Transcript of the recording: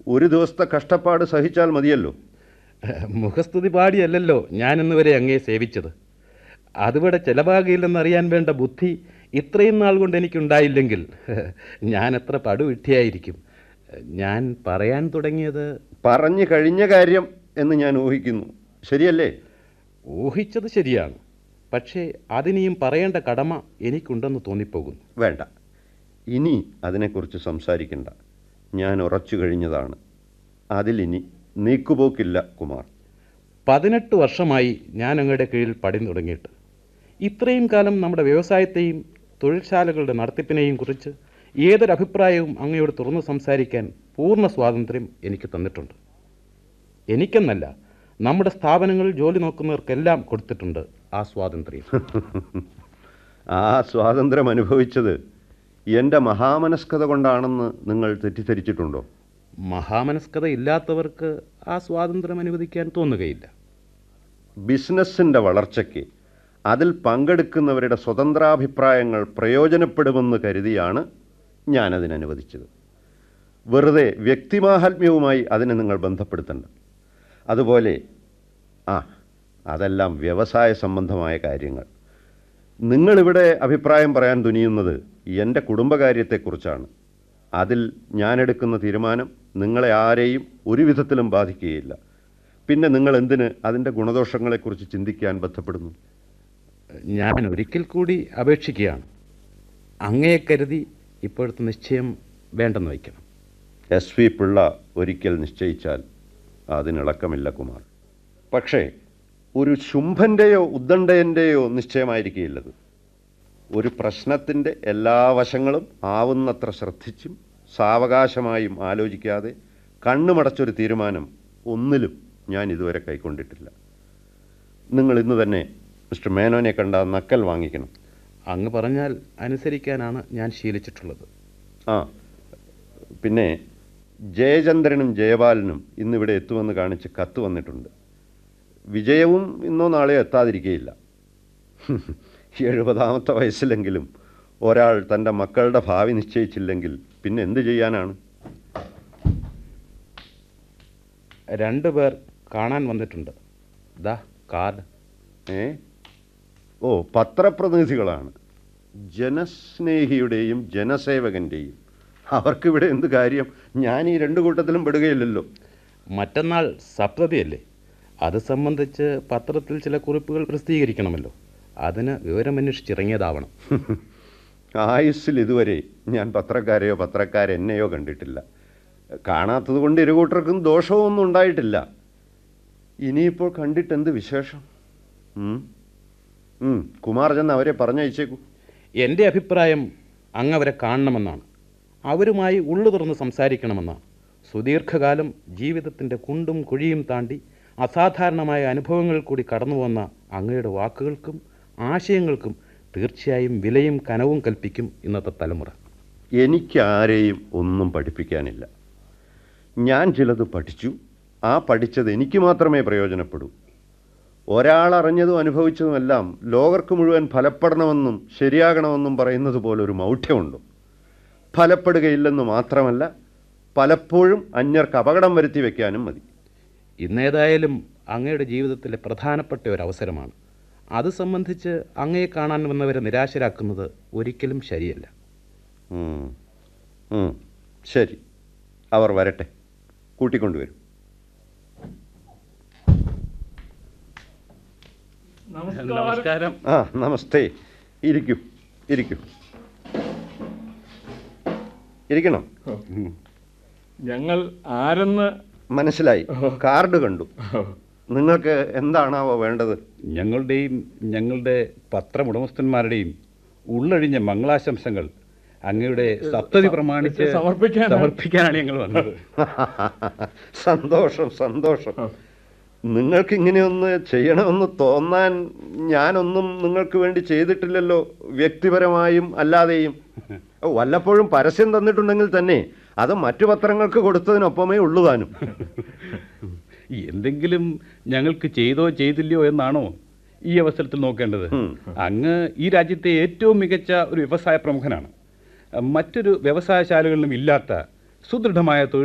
ഒരു ദിവസത്തെ കഷ്ടപ്പാട് സഹിച്ചാൽ മതിയല്ലോ മുഖസ്തുതി പാടിയല്ലല്ലോ ഞാൻ ഇന്ന് വരെ അങ്ങേ സേവിച്ചത് അതിവിടെ ചെലവാകില്ലെന്നറിയാൻ വേണ്ട ബുദ്ധി ഇത്രയും നാൾ കൊണ്ട് എനിക്കുണ്ടായില്ലെങ്കിൽ ഞാൻ എത്ര പടുവിട്ടിയായിരിക്കും ഞാൻ പറയാൻ തുടങ്ങിയത് പറഞ്ഞു കഴിഞ്ഞ കാര്യം എന്ന് ഞാൻ ഊഹിക്കുന്നു ശരിയല്ലേ ഊഹിച്ചത് ശരിയാണ് പക്ഷേ അതിനിയും പറയേണ്ട കടമ എനിക്കുണ്ടെന്ന് തോന്നിപ്പോകുന്നു വേണ്ട ഇനി അതിനെക്കുറിച്ച് സംസാരിക്കണ്ട ഞാൻ ഉറച്ചു കഴിഞ്ഞതാണ് അതിലിനി നീക്കുപോക്കില്ല കുമാർ പതിനെട്ട് വർഷമായി ഞാൻ അങ്ങയുടെ കീഴിൽ പടി തുടങ്ങിയിട്ട് ഇത്രയും കാലം നമ്മുടെ വ്യവസായത്തെയും തൊഴിൽശാലകളുടെ നടത്തിപ്പിനെയും കുറിച്ച് ഏതൊരു അഭിപ്രായവും അങ്ങയോട് തുറന്നു സംസാരിക്കാൻ പൂർണ്ണ സ്വാതന്ത്ര്യം എനിക്ക് തന്നിട്ടുണ്ട് എനിക്കെന്നല്ല നമ്മുടെ സ്ഥാപനങ്ങളിൽ ജോലി നോക്കുന്നവർക്കെല്ലാം കൊടുത്തിട്ടുണ്ട് ആ സ്വാതന്ത്ര്യം ആ സ്വാതന്ത്ര്യം അനുഭവിച്ചത് എൻ്റെ മഹാമനസ്കത കൊണ്ടാണെന്ന് നിങ്ങൾ തെറ്റിദ്ധരിച്ചിട്ടുണ്ടോ മഹാമനസ്കത ഇല്ലാത്തവർക്ക് ആ സ്വാതന്ത്ര്യം അനുവദിക്കാൻ തോന്നുകയില്ല ബിസിനസ്സിൻ്റെ വളർച്ചയ്ക്ക് അതിൽ പങ്കെടുക്കുന്നവരുടെ സ്വതന്ത്രാഭിപ്രായങ്ങൾ പ്രയോജനപ്പെടുമെന്ന് കരുതിയാണ് ഞാനതിന് അനുവദിച്ചത് വെറുതെ വ്യക്തിമാഹാത്മ്യവുമായി അതിനെ നിങ്ങൾ ബന്ധപ്പെടുത്തണ്ട അതുപോലെ ആ അതെല്ലാം വ്യവസായ സംബന്ധമായ കാര്യങ്ങൾ നിങ്ങളിവിടെ അഭിപ്രായം പറയാൻ തുനിയുന്നത് എൻ്റെ കുടുംബകാര്യത്തെക്കുറിച്ചാണ് അതിൽ ഞാനെടുക്കുന്ന തീരുമാനം നിങ്ങളെ ആരെയും ഒരു വിധത്തിലും ബാധിക്കുകയില്ല പിന്നെ നിങ്ങൾ എന്തിന് അതിൻ്റെ ഗുണദോഷങ്ങളെക്കുറിച്ച് ചിന്തിക്കാൻ ബന്ധപ്പെടുന്നു ഞാൻ ഒരിക്കൽ കൂടി അപേക്ഷിക്കുകയാണ് അങ്ങയെ കരുതി ഇപ്പോഴത്തെ നിശ്ചയം വേണ്ടെന്ന് വയ്ക്കണം എസ് വി പിള്ള ഒരിക്കൽ നിശ്ചയിച്ചാൽ അതിനിളക്കമില്ല കുമാർ പക്ഷേ ഒരു ശുംഭൻ്റെയോ ഉദ്ദണ്ഡയൻ്റെയോ നിശ്ചയമായിരിക്കില്ലത് ഒരു പ്രശ്നത്തിൻ്റെ എല്ലാ വശങ്ങളും ആവുന്നത്ര ശ്രദ്ധിച്ചും സാവകാശമായും ആലോചിക്കാതെ കണ്ണുമടച്ചൊരു തീരുമാനം ഒന്നിലും ഞാൻ ഇതുവരെ കൈക്കൊണ്ടിട്ടില്ല നിങ്ങൾ ഇന്ന് തന്നെ മിസ്റ്റർ മേനോനെ കണ്ട നക്കൽ വാങ്ങിക്കണം അങ്ങ് പറഞ്ഞാൽ അനുസരിക്കാനാണ് ഞാൻ ശീലിച്ചിട്ടുള്ളത് ആ പിന്നെ ജയചന്ദ്രനും ജയപാലനും ഇന്നിവിടെ എത്തുമെന്ന് കാണിച്ച് കത്ത് വന്നിട്ടുണ്ട് വിജയവും ഇന്നോ നാളെയോ എത്താതിരിക്കുകയില്ല എഴുപതാമത്തെ വയസ്സിലെങ്കിലും ഒരാൾ തൻ്റെ മക്കളുടെ ഭാവി നിശ്ചയിച്ചില്ലെങ്കിൽ പിന്നെ എന്ത് ചെയ്യാനാണ് രണ്ടു പേർ കാണാൻ വന്നിട്ടുണ്ട് ദാ കാർഡ് ഏ ഓ പത്രപ്രതിനിധികളാണ് ജനസ്നേഹിയുടെയും ജനസേവകൻ്റെയും അവർക്കിവിടെ എന്ത് കാര്യം ഞാൻ ഈ രണ്ട് കൂട്ടത്തിലും പെടുകയില്ലല്ലോ മറ്റന്നാൾ സപ്തതിയല്ലേ അത് സംബന്ധിച്ച് പത്രത്തിൽ ചില കുറിപ്പുകൾ പ്രസിദ്ധീകരിക്കണമല്ലോ അതിന് വിവരമന്വേഷിച്ചിറങ്ങിയതാവണം ആയുസ്സിൽ ഇതുവരെ ഞാൻ പത്രക്കാരെയോ പത്രക്കാരെന്നെയോ കണ്ടിട്ടില്ല കാണാത്തത് കൊണ്ട് ഇരുകൂട്ടർക്കും ദോഷമൊന്നും ഉണ്ടായിട്ടില്ല ഇനിയിപ്പോൾ കണ്ടിട്ട് എന്ത് വിശേഷം ഉം? ഉം, കുമാർ ചെന്ന് അവരെ പറഞ്ഞയച്ചേക്കൂ എൻ്റെ അഭിപ്രായം അങ്ങ് അവരെ കാണണമെന്നാണ് അവരുമായി ഉള്ളു തുറന്ന് സംസാരിക്കണമെന്നാണ് സുദീർഘകാലം ജീവിതത്തിൻ്റെ കുണ്ടും കുഴിയും താണ്ടി അസാധാരണമായ അനുഭവങ്ങൾ കൂടി കടന്നു വന്ന അങ്ങയുടെ വാക്കുകൾക്കും ആശയങ്ങൾക്കും തീർച്ചയായും വിലയും കനവും കൽപ്പിക്കും ഇന്നത്തെ തലമുറ എനിക്ക് ആരെയും ഒന്നും പഠിപ്പിക്കാനില്ല ഞാൻ ചിലത് പഠിച്ചു ആ പഠിച്ചത് എനിക്ക് മാത്രമേ പ്രയോജനപ്പെടൂ ഒരാൾ അറിഞ്ഞതും അനുഭവിച്ചതുമെല്ലാം ലോകർക്ക് മുഴുവൻ ഫലപ്പെടണമെന്നും ശരിയാകണമെന്നും പറയുന്നത് പോലെ ഒരു മൗഢ്യമുണ്ടോ ഫലപ്പെടുകയില്ലെന്ന് മാത്രമല്ല പലപ്പോഴും അന്യർക്ക് അപകടം വരുത്തി വയ്ക്കാനും മതി ഇന്നേതായാലും അങ്ങയുടെ ജീവിതത്തിലെ പ്രധാനപ്പെട്ട ഒരു അവസരമാണ് അത് സംബന്ധിച്ച് അങ്ങയെ കാണാൻ വന്നവരെ നിരാശരാക്കുന്നത് ഒരിക്കലും ശരിയല്ല ഉം. ഉം. ശരി അവർ വരട്ടെ കൂട്ടിക്കൊണ്ടുവരും നമസ്കാരം ആ നമസ്തേ ഇരിക്കൂ ഇരിക്കൂ ഇരിക്കണം ഞങ്ങൾ ആരെന്ന് മനസ്സിലായി കാർഡ് കണ്ടു നിങ്ങൾക്ക് എന്താണാവോ വേണ്ടത് ഞങ്ങളുടെയും ഞങ്ങളുടെ പത്രമുടമസ്ഥന്മാരുടെയും ഉള്ളഴിഞ്ഞ മംഗളാശംസകൾ അങ്ങയുടെ സപ്തതി പ്രമാണിച്ച് സമർപ്പിക്കാനാ? സമർപ്പിക്കാനാണ് ഞങ്ങൾ വന്നത് സന്തോഷം സന്തോഷം നിങ്ങൾക്ക് ഇങ്ങനെയൊന്ന് ചെയ്യണമെന്ന് തോന്നാൻ ഞാനൊന്നും നിങ്ങൾക്ക് വേണ്ടി ചെയ്തിട്ടില്ലല്ലോ വ്യക്തിപരമായും അല്ലാതെയും ഓ, വല്ലപ്പോഴും പരസ്യം തന്നിട്ടുണ്ടെങ്കിൽ തന്നെ അത് മറ്റു പത്രങ്ങൾക്ക് കൊടുത്തതിനൊപ്പമേ ഉള്ളു താനും എന്തെങ്കിലും ഞങ്ങൾക്ക് ചെയ്തോ ചെയ്തില്ലയോ എന്നാണോ ഈ അവസരത്തിൽ നോക്കേണ്ടത് ഉം. അങ്ങ് ഈ രാജ്യത്തെ ഏറ്റവും മികച്ച ഒരു വ്യവസായ പ്രമുഖനാണ് മറ്റൊരു വ്യവസായശാലകളിലും ഇല്ലാത്ത സുദൃഢമായ തൊഴിൽ